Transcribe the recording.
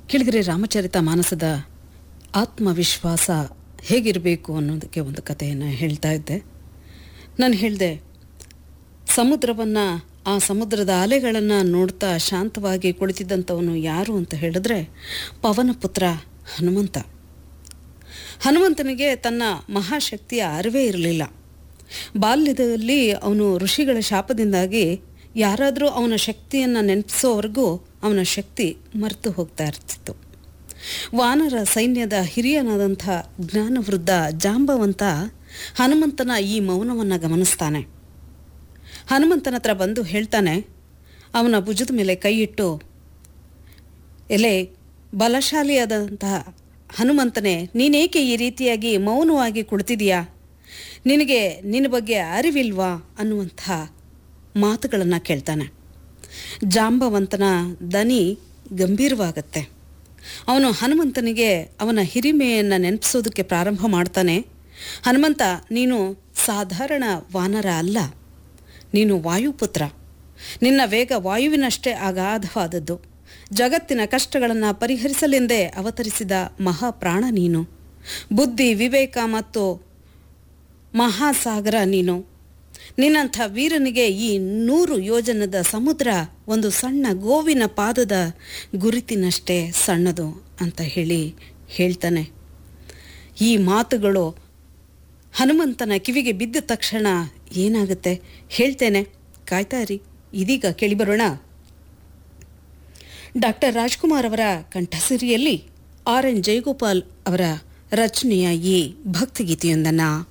ಕೆಳಗರೆ ರಾಮಚರಿತ ಮಾನಸದ ಆತ್ಮವಿಶ್ವಾಸ ಹೇಗಿರಬೇಕು ಅನ್ನೋದಕ್ಕೆ ಒಂದು ಕಥೆಯನ್ನು ಹೇಳ್ತಾ ಇದ್ದೆ ನಾನು ಹೇಳಿದೆ ಸಮುದ್ರವನ್ನು ಆ ಸಮುದ್ರದ ಅಲೆಗಳನ್ನು ನೋಡ್ತಾ ಶಾಂತವಾಗಿ ಕುಳಿತಿದ್ದಂಥವನು ಯಾರು ಅಂತ ಹೇಳಿದ್ರೆ ಪವನ ಪುತ್ರ ಹನುಮಂತ ಹನುಮಂತನಿಗೆ ತನ್ನ ಮಹಾಶಕ್ತಿಯ ಅರಿವೇ ಇರಲಿಲ್ಲ ಬಾಲ್ಯದಲ್ಲಿ ಅವನು ಋಷಿಗಳ ಶಾಪದಿಂದಾಗಿ ಯಾರಾದರೂ ಅವನ ಶಕ್ತಿಯನ್ನು ನೆನಪಿಸೋವರೆಗೂ ಅವನ ಶಕ್ತಿ ಮರೆತು ಹೋಗ್ತಾ ಇರ್ತಿತ್ತು ವಾನರ ಸೈನ್ಯದ ಹಿರಿಯನಾದಂಥ ಜ್ಞಾನವೃದ್ಧ ಜಾಂಬವಂತ ಹನುಮಂತನ ಈ ಮೌನವನ್ನು ಗಮನಿಸ್ತಾನೆ ಹನುಮಂತನ ಹತ್ರ ಬಂದು ಹೇಳ್ತಾನೆ ಅವನ ಭುಜದ ಮೇಲೆ ಕೈ ಇಟ್ಟು ಎಲೆ ಬಲಶಾಲಿಯಾದಂತಹ ಹನುಮಂತನೇ ನೀನೇಕೆ ಈ ರೀತಿಯಾಗಿ ಮೌನವಾಗಿ ಕುಳಿತಿದೀಯಾ ನಿನಗೆ ನಿನ್ನ ಬಗ್ಗೆ ಅರಿವಿಲ್ವಾ ಅನ್ನುವಂಥ ಮಾತುಗಳನ್ನು ಕೇಳ್ತಾನೆ ಜಾಂಬವಂತನ ದನಿ ಗಂಭೀರವಾಗತ್ತೆ ಅವನು ಹನುಮಂತನಿಗೆ ಅವನ ಹಿರಿಮೆಯನ್ನು ನೆನಪಿಸೋದಕ್ಕೆ ಪ್ರಾರಂಭ ಮಾಡ್ತಾನೆ ಹನುಮಂತ ನೀನು ಸಾಧಾರಣ ವಾನರ ಅಲ್ಲ ನೀನು ವಾಯುಪುತ್ರ ನಿನ್ನ ವೇಗ ವಾಯುವಿನಷ್ಟೇ ಅಗಾಧವಾದದ್ದು ಜಗತ್ತಿನ ಕಷ್ಟಗಳನ್ನು ಪರಿಹರಿಸಲೆಂದೇ ಅವತರಿಸಿದ ಮಹಾಪ್ರಾಣ ನೀನು ಬುದ್ಧಿ ವಿವೇಕ ಮತ್ತು ಮಹಾಸಾಗರ ನೀನು ನಿನ್ನಂಥ ವೀರನಿಗೆ ಈ ನೂರು ಯೋಜನದ ಸಮುದ್ರ ಒಂದು ಸಣ್ಣ ಗೋವಿನ ಪಾದದ ಗುರುತಿನಷ್ಟೇ ಸಣ್ಣದು ಅಂತ ಹೇಳಿ ಹೇಳ್ತಾನೆ ಈ ಮಾತುಗಳು ಹನುಮಂತನ ಕಿವಿಗೆ ಬಿದ್ದ ತಕ್ಷಣ ಏನಾಗುತ್ತೆ ಹೇಳ್ತೇನೆ ಕಾಯ್ತಾ ಇರಿ ಇದೀಗ ಕೇಳಿಬರೋಣ ಡಾಕ್ಟರ್ ರಾಜ್ಕುಮಾರ್ ಅವರ ಕಂಠಸಿರಿಯಲ್ಲಿ ಆರ್ ಎನ್ ಜಯಗೋಪಾಲ್ ಅವರ ರಚನೆಯ ಈ ಭಕ್ತಿಗೀತೆಯೊಂದನ್ನು